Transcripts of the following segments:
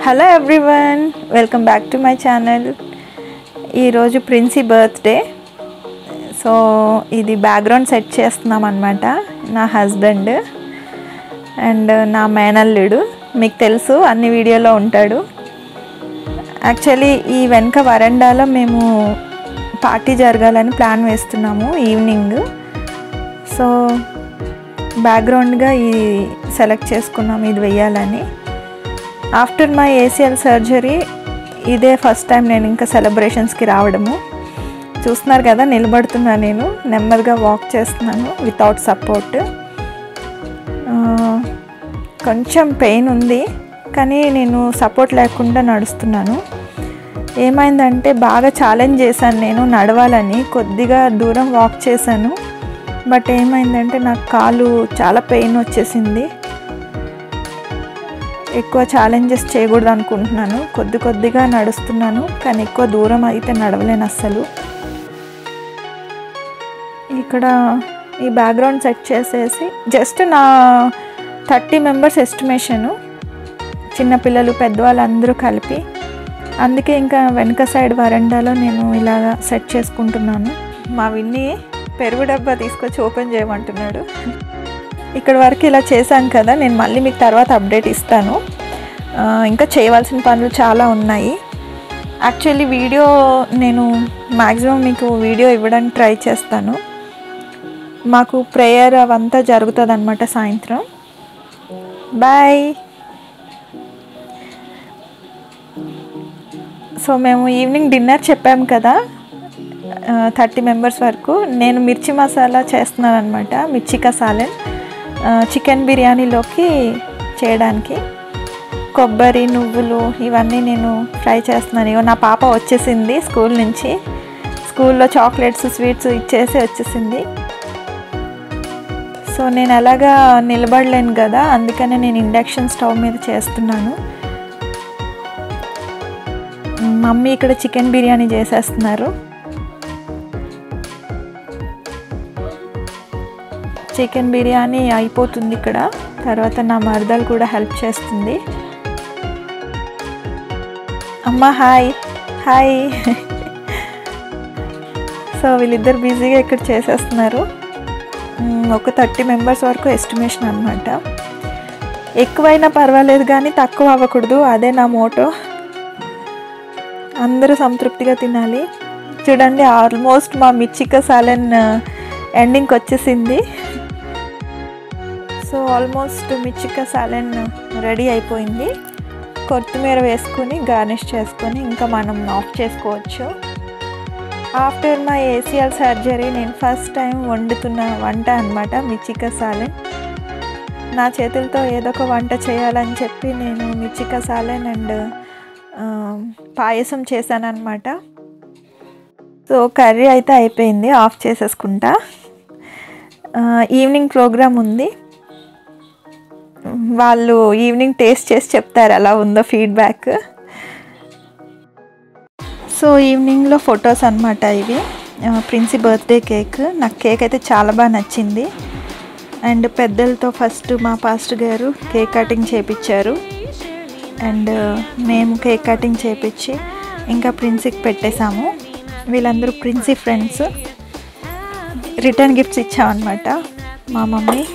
hello everyone welcome back to my channel ఈరోజు Princy birthday so ఇది background set చేస్తున్నాం అనమాట నా హస్బెండ్ అండ్ నా మేనల్లుడు మీకు తెలుసు అన్ని వీడియోలో ఉంటాడు యాక్చువల్లీ ఈ వెనక వరండాలో మేము పార్టీ జరగాలని ప్లాన్ వేస్తున్నాము ఈవినింగ్ సో బ్యాక్గ్రౌండ్గా ఇది సెలెక్ట్ చేసుకున్నాం ఇది వెయ్యాలని ఆఫ్టర్ మై ఏసీఎల్ సర్జరీ ఇదే ఫస్ట్ టైం నేను ఇంకా సెలబ్రేషన్స్కి రావడము చూస్తున్నారు కదా నిలబడుతున్నా నేను నెమ్మదిగా వాక్ చేస్తున్నాను వితౌట్ సపోర్ట్ కొంచెం పెయిన్ ఉంది కానీ నేను సపోర్ట్ లేకుండా నడుస్తున్నాను ఏమైందంటే బాగా ఛాలెంజ్ చేశాను నేను నడవాలని కొద్దిగా దూరం వాక్ చేశాను బట్ ఏమైందంటే నాకు కాలు చాలా పెయిన్ వచ్చేసింది ఎక్కువ ఛాలెంజెస్ చేయకూడదు అనుకుంటున్నాను కొద్ది కొద్దిగా నడుస్తున్నాను కానీ ఎక్కువ దూరం అయితే నడవలేను అస్సలు ఇక్కడ ఈ బ్యాక్గ్రౌండ్ సెట్ చేసేసి జస్ట్ నా థర్టీ మెంబర్స్ ఎస్టిమేషను చిన్నపిల్లలు పెద్దవాళ్ళు అందరూ కలిపి అందుకే ఇంకా వెనక సైడ్ వరండాలో నేను ఇలాగా సెట్ చేసుకుంటున్నాను మా విన్ని పెరుగు డబ్బా తీసుకొచ్చి ఓపెన్ చేయమంటున్నాడు ఇక్కడ వరకు ఇలా చేశాను కదా నేను మళ్ళీ మీకు తర్వాత అప్డేట్ ఇస్తాను ఆ, ఇంకా చేయవలసిన పనులు చాలా ఉన్నాయి యాక్చువల్లీ వీడియో నేను మ్యాక్సిమం మీకు వీడియో ఇవ్వడానికి ట్రై చేస్తాను మాకు ప్రేయర్ అవంతా జరుగుతుంది అనమాట సాయంత్రం బాయ్ సో మేము ఈవినింగ్ డిన్నర్ చెప్పాము కదా థర్టీ మెంబర్స్ వరకు నేను మిర్చి మసాలా చేస్తున్నాను అనమాట మిర్చి కసాలెన్ చికెన్ బిర్యానీలోకి చేయడానికి కొబ్బరి నువ్వులు ఇవన్నీ నేను ఫ్రై చేస్తున్నాను ఇగో నా పాప వచ్చేసింది స్కూల్ నుంచి స్కూల్లో చాక్లెట్స్ స్వీట్స్ ఇచ్చేసి వచ్చేసింది సో నేను ఎలాగా నిలబడలేను కదా అందుకనే నేను ఇండక్షన్ స్టవ్ మీద చేస్తున్నాను మమ్మీ ఇక్కడ చికెన్ బిర్యానీ చేసేస్తున్నారు చికెన్ బిర్యానీ అయిపోతుంది ఇక్కడ తర్వాత నా మరదలు కూడా హెల్ప్ చేస్తుంది అమ్మ హాయ్ హాయ్ సో వీళ్ళిద్దరు బిజీగా ఇక్కడ చేసేస్తున్నారు మ్, ఒక థర్టీ మెంబర్స్ వరకు ఎస్టిమేషన్ అనమాట ఎక్కువైనా పర్వాలేదు కానీ తక్కువ అవ్వకూడదు అదే నా మోటో అందరూ సంతృప్తిగా తినాలి చూడండి ఆల్మోస్ట్ మా మిర్చిక సాలెన్ ఎండింగ్కి వచ్చేసింది సో ఆల్మోస్ట్ మిర్చిక సాలెన్ రెడీ అయిపోయింది కొత్తిమీర వేసుకొని గార్నిష్ చేసుకొని ఇంకా మనం ఆఫ్ చేసుకోవచ్చు ఆఫ్టర్ మై ఏసీఎల్ సర్జరీ నేను ఫస్ట్ టైం వండుతున్న వంట అనమాట మిర్చిక సాలెన్ నా చేతులతో ఏదో ఒక వంట చేయాలని చెప్పి నేను మిర్చిక సాలెన్ అండ్ పాయసం చేశాను అనమాట సో కర్రీ అయితే అయిపోయింది ఆఫ్ చేసేసుకుంటా ఆ, ఈవినింగ్ ప్రోగ్రామ్ ఉంది వాళ్ళు ఈవినింగ్ టేస్ట్ చేసి చెప్తారు ఎలా ఉందో ఫీడ్బ్యాక్ సో ఈవినింగ్లో ఫొటోస్ అనమాట ఇవి ఆ, ప్రిన్సీ బర్త్డే కేక్ నాకు కేక్ అయితే చాలా బాగా నచ్చింది అండ్ పెద్దలతో ఫస్ట్ మా పాస్టర్ గారు కేక్ కటింగ్ చేపించారు అండ్ మేము కేక్ కటింగ్ చేపించి ఇంకా ప్రిన్సీకి పెట్టేశాము వీళ్ళందరూ ప్రిన్సీ ఫ్రెండ్స్ రిటర్న్ గిఫ్ట్స్ ఇచ్చామన్నమాట మా మమ్మీ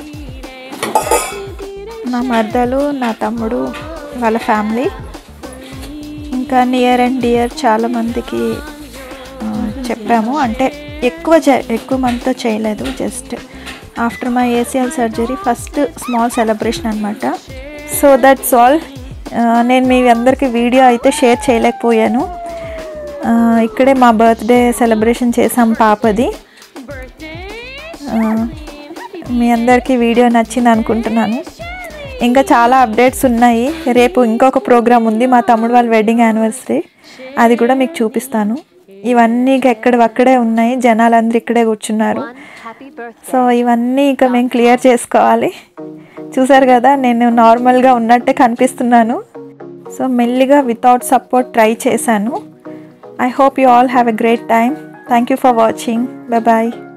నా మరదలు నా తమ్ముడు వాళ్ళ ఫ్యామిలీ ఇంకా నియర్ అండ్ డియర్ చాలామందికి ఆ, చెప్పాము అంటే ఎక్కువ చే- ఎక్కువ మందితో చేయలేదు just after my ACL surgery first small celebration అనమాట సో దట్స్ ఆల్ నేను మీ అందరికీ వీడియో అయితే షేర్ చేయలేకపోయాను ఆ, ఇక్కడే మా బర్త్డే సెలబ్రేషన్ చేసాం పాపది ఆ, మీ అందరికీ వీడియో నచ్చింది అనుకుంటున్నాను ఇంకా చాలా అప్డేట్స్ ఉన్నాయి రేపు ఇంకొక ప్రోగ్రామ్ ఉంది మా తమ్ముడు వాళ్ళ వెడ్డింగ్ యానివర్సరీ అది కూడా మీకు చూపిస్తాను ఇవన్నీ ఇక ఎక్కడవక్కడే ఉన్నాయి జనాలందరూ ఇక్కడే కూర్చున్నారు సో ఇవన్నీ ఇక మేము క్లియర్ చేసుకోవాలి చూసారు కదా నేను నార్మల్గా ఉన్నట్టే కనిపిస్తున్నాను సో మెల్లిగా వితౌట్ సపోర్ట్ ట్రై చేశాను I hope you all have a great time thank you for watching bye